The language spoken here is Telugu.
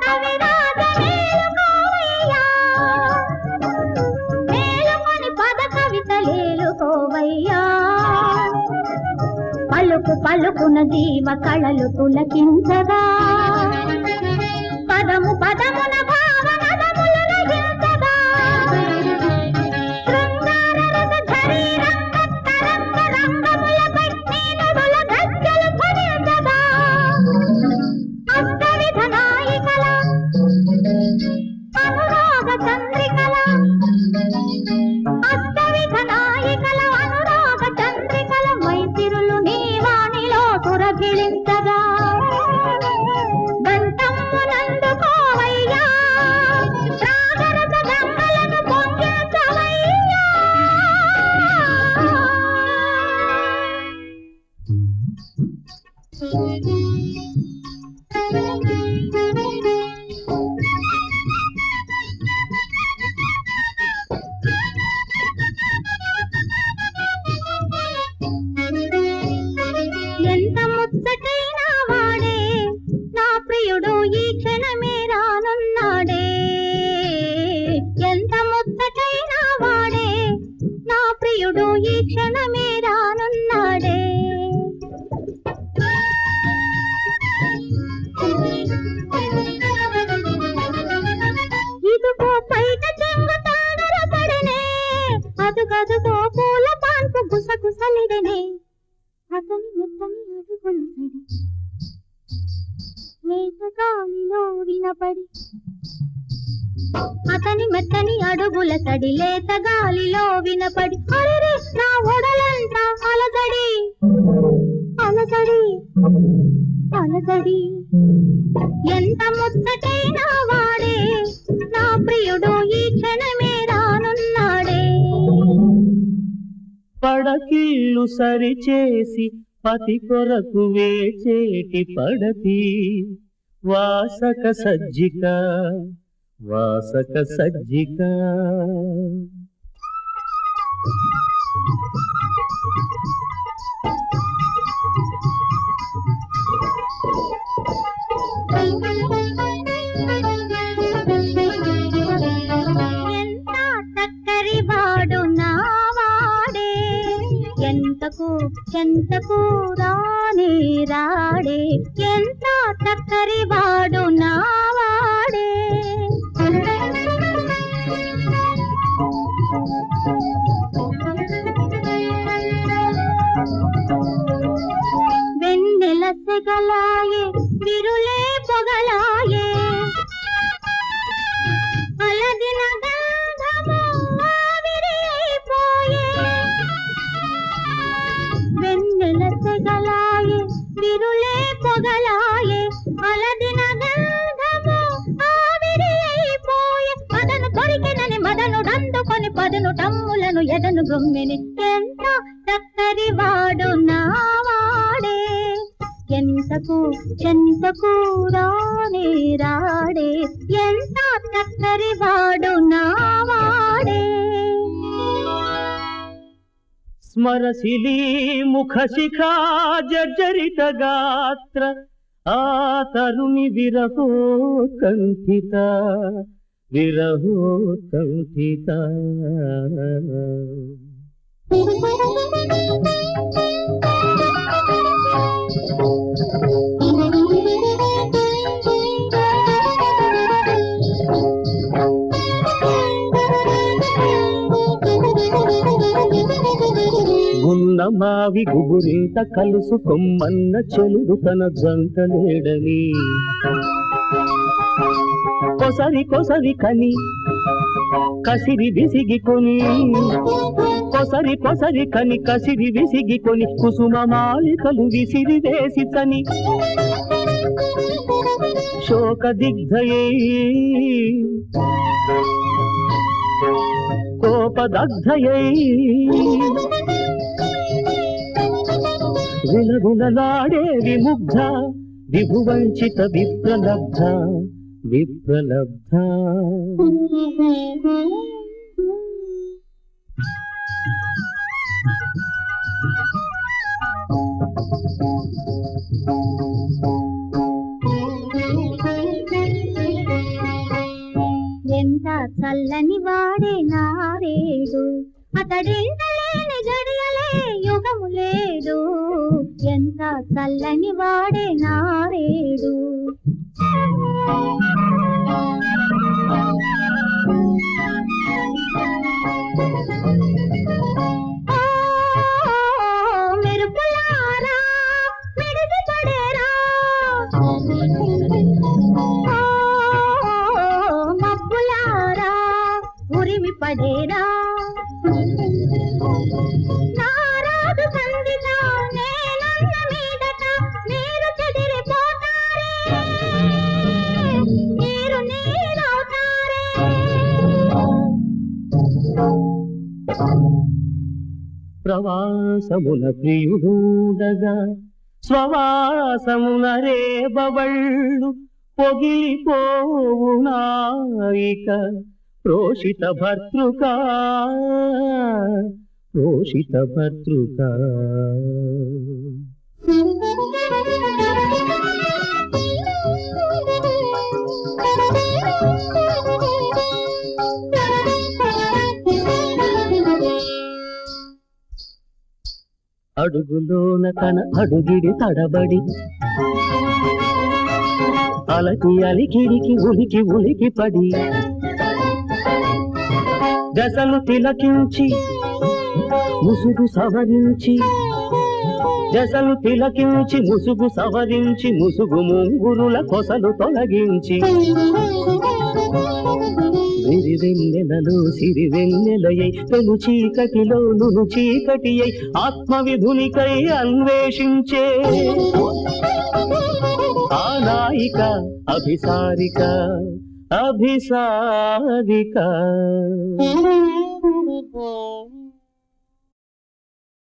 కవిరాజ మేలుకోవయ్యా. మేలుకొని పద కవిత లేలుకోవయ్యా పలుకు పలుకున జీవ కళలు పులకించగా పదము పదమున భావనదములు నగించగా శృంగార రస ఝరీ రంగ తరంగ రంగములపై నీనుడుల గజ్జలు ఫలించగా అష్టవిధ నాయికల అనురాగ చంద్రికల అష్టవిధ నాయికల అనురాగ చంద్రికల మైసిరులు నీవాణిలో సురభిళించగా దంతమ్మునందుకోవయ్యా సాగరత గంగలను పొంగించవయ్యా ఎంత ముచ్చటైన వాడే నా ప్రియుడు ఈ క్షణమే రానున్నాడే ఎంత ముచ్చటైన వాడే నా ప్రియుడు ఈ క్షణమే రానున్నాడే ఇదిగో బయట చెంగు తాగర పడనే అదుగదుగో పూల పాన్పు గుసగుసలిడనే అతని మెత్తని అడుగులు సడి లేత గాలిలో వినపడి అతని మెత్తని అడుగుల సడి లేత గాలిలో వినపడి అరెరే నా ఒడలంతా అలజడి అలజడి అలజడి ఎంత ముచ్చటైన వాడే నా ప్రియుడు ఈ క్షణమే రానున్నాడే పడకీళ్ళు సరిచేసి పతి కొరకు వేచేటి పడతి వాసక సజ్జిక వాసక సజ్జిక ఎంత చక్కరి వాడు నావాడే ఎంతకు ఎంతకు రాని రాడే ఎంత చక్కరి వాడు నావాడే వెన్నెల సెగలాయే విరులే పొగలాయే అలదిన గంధము ఆవిరి అయిపోయే వెన్నెల సెగలాయే విరులే పొగలాయే అలదిన గంధము ఆవిరి అయిపోయే మదను దొరికినని మదను డందుకొని పదును టమ్ములను ఎదను గొమ్మెని ఎంత చక్కరి వాడు నావాడే ఎంతకు ఎంతకు రానే రాడే ఎంత చక్కరి వాడు నావాడే స్మరశిలీ ముఖ శిఖా జర్జరిత గాత్ర ఆ తరుణి విరహో కంఠిత విరహో కంఠిత గున్న మావి గుబురింత కలుసు కొమ్మన్న చెలుడు తన జంట లేడని కొసరి కొసరి కని కసిరి విసిగి కొని కొసరి కొసరి కని కసిరి విసిగి కొని కుసుమ మాలికలు విసిరి వేసి తని శోక దిగ్ధయే కోపదగ్ధయై విలవిలలాడే విముగ్ధ విభువంచిత విప్రలబ్ధ విప్రలబ్ధ చల్లని వాడే నారేడు అతడింట లేని గడియలే యుగము లేదు ఎంత చల్లని వాడే నారేడు ఓ, మెరుపులారా, మిడిసి పడేరా. ఓ, మబ్బులారా, ఉరిమి పడేరా నారాజు సంధిత నేనన్న మీదట మీరు చెదిరిపోతారే మీరు నీరవుతారే ప్రవాసమున ప్రియుడూడగా స్వవాసమున రేబవళ్ళు పొగిలిపోవు నాయిక ప్రోషిత భర్తృకా ప్రోషిత భర్తృకా అడుగులోన తన అడుగిడి తడబడి అలకి అలికిడికి ఉలికి ఉలికి పడి దశలు తిలకించి ముసుగు సవరించి దశలు తిలకించి ముసుగు సవరించి ముసుగు ముంగురుల కొసలు తొలగించి విరివెన్నెలలో సిరివెన్నెలయై పెను చీకటిలో నును చీకటి అయి ఆత్మవిధునికై అన్వేషించే ఆ నాయిక అభిసారిక అభిసారిక